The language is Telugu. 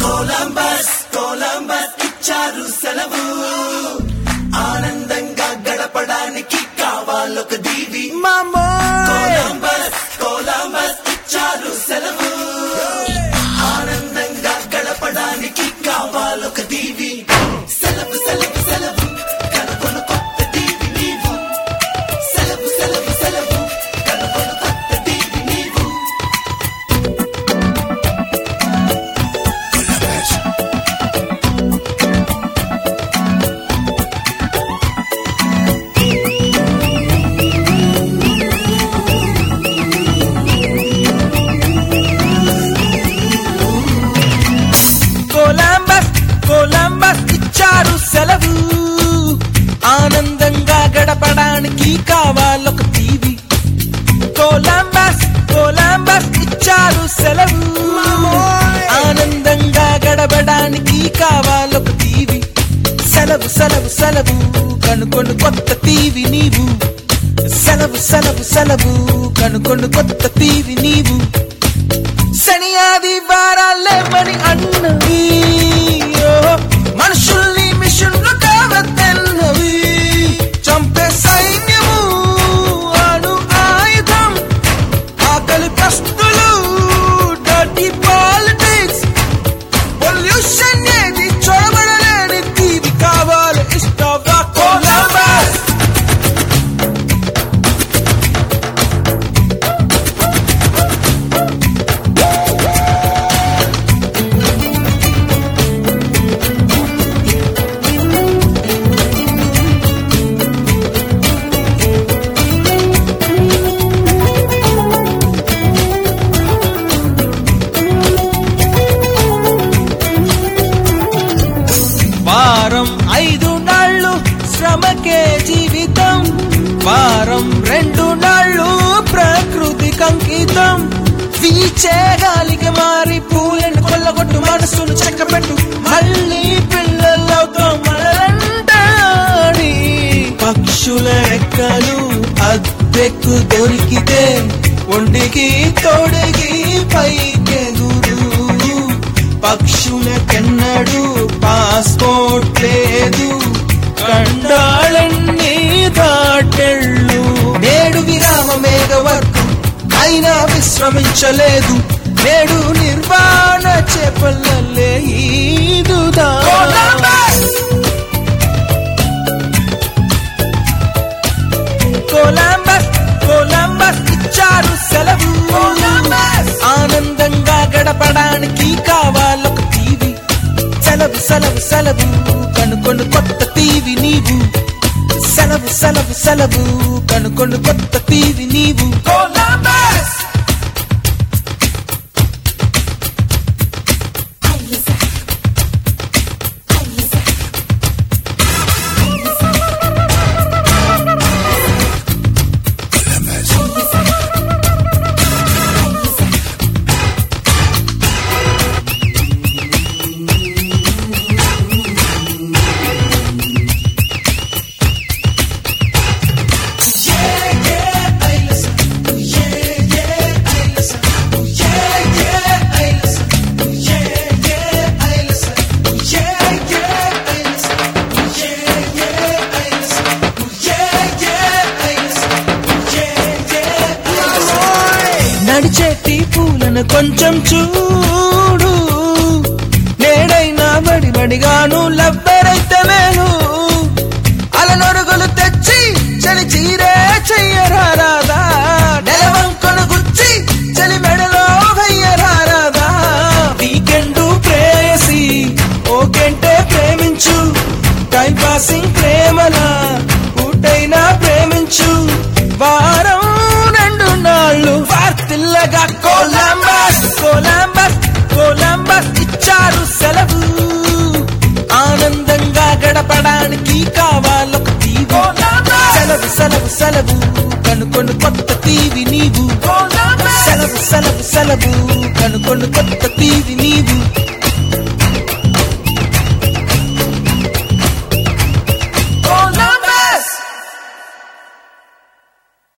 కొలంబస్ కొలంబస్ ఇచ్చారు సెలవు ఆనందంగా గడపడానికి కావాలొక దీవి కొలంబస్ కొలంబస్ ఇచ్చారు సెలవు ఆనందంగా గడపడానికి కావాలొక దీవి సెలవు సెలవు సెలవు కనుగొను కొత్త దీవి నీవు సెలవు సెలవు సెలవు కనుగొను కొత్త దీవి నీవు కొలంబస్ కొలంబస్ ఇచ్చారు సెలవు ఆనందంగా గడపడానికి కావాలొక టీవీ కొలంబస్ కొలంబస్ ఇచ్చారు సెలవు ఆనందంగా గడపడానికి కావాలొక టీవీ సెలవు సెలవు సెలవు కనుకొను కొత్త టీవీ నీవు సెలవు సెలవు సెలవు కనుకొను కొత్త టీవీ నీవు శని ఆదివారాలే మని అన్నవి ఓ, మనుషుల్ని మిషన్లు కావద్దన్నవి చంపే సైన్యము అణు ఆయుధం ఆకలి ప్రస్తులు డర్టీ పాలిటిక్స్ పొల్యూషన్ ఏది చొరబడలేని తీవి కావాలి ఇష్టవా కొలంబస్ వారం ఐదు నాళ్ళు శ్రమకే జీవితం వారం రెండు నాళ్ళు ప్రకృతికి అంకితం వీచే గాలికి మారి పూలను కొల్లగొట్టు మనసును చెక్కపెట్టు మళ్ళీ పిల్లలవుతాం మనలంటాడి పక్షుల రెక్కలు అద్దెకు దొరికితే ఒంటికి తోడిగి పైకెగురు పక్షులకెన్నడు పాస్పోర్ట్ లేదు కండాళన్ని దాటెళ్ళు నేడు విరామ మేఘవర్గం అయినా విశ్రమించలేదు నేడు నిర్వాణ చేపల్లలే ఈదుదా కొలంబస్ కొలంబస్ ఇచ్చారు సెలవు ఆనందంగా గడపడానికి కావాలొక టీవీ సెలవు సెలవు సెలవు కనుకొను కొత్త టీవీ నీవు సెలవు సెలవు సెలవు కనుకొను కొత్త టీవీ నీవు కొలంబస్ నడిచేటి పూలను కొంచెం చూడు నేడైనా బడి బడిగాను లబ్బరైతే మేలు అలనొరుగులు తెచ్చి చలి చీరే చెయ్యరాదా నెలవంకొను గుచ్చి చలి మెడలో వెయ్యరాదా వీకెండ్ ప్రేయసి ఓకెంటే ప్రేమించు టైం పాసింగ్ ప్రేమల పూటైనా ప్రేమించు వారం రెండు నాళ్ళు వార్తిల్లగా కొలంబస్ కొలంబస్ కొలంబస్ ఇచ్చారు సెలవు ఆనందంగా గడపడానికి కావాలొక తీవి సెలవు సెలవు సెలవు కనుకొను కొత్త తీవి నీవు సెలవు సెలవు సెలవు కనుకొను కొత్త తీవి నీవు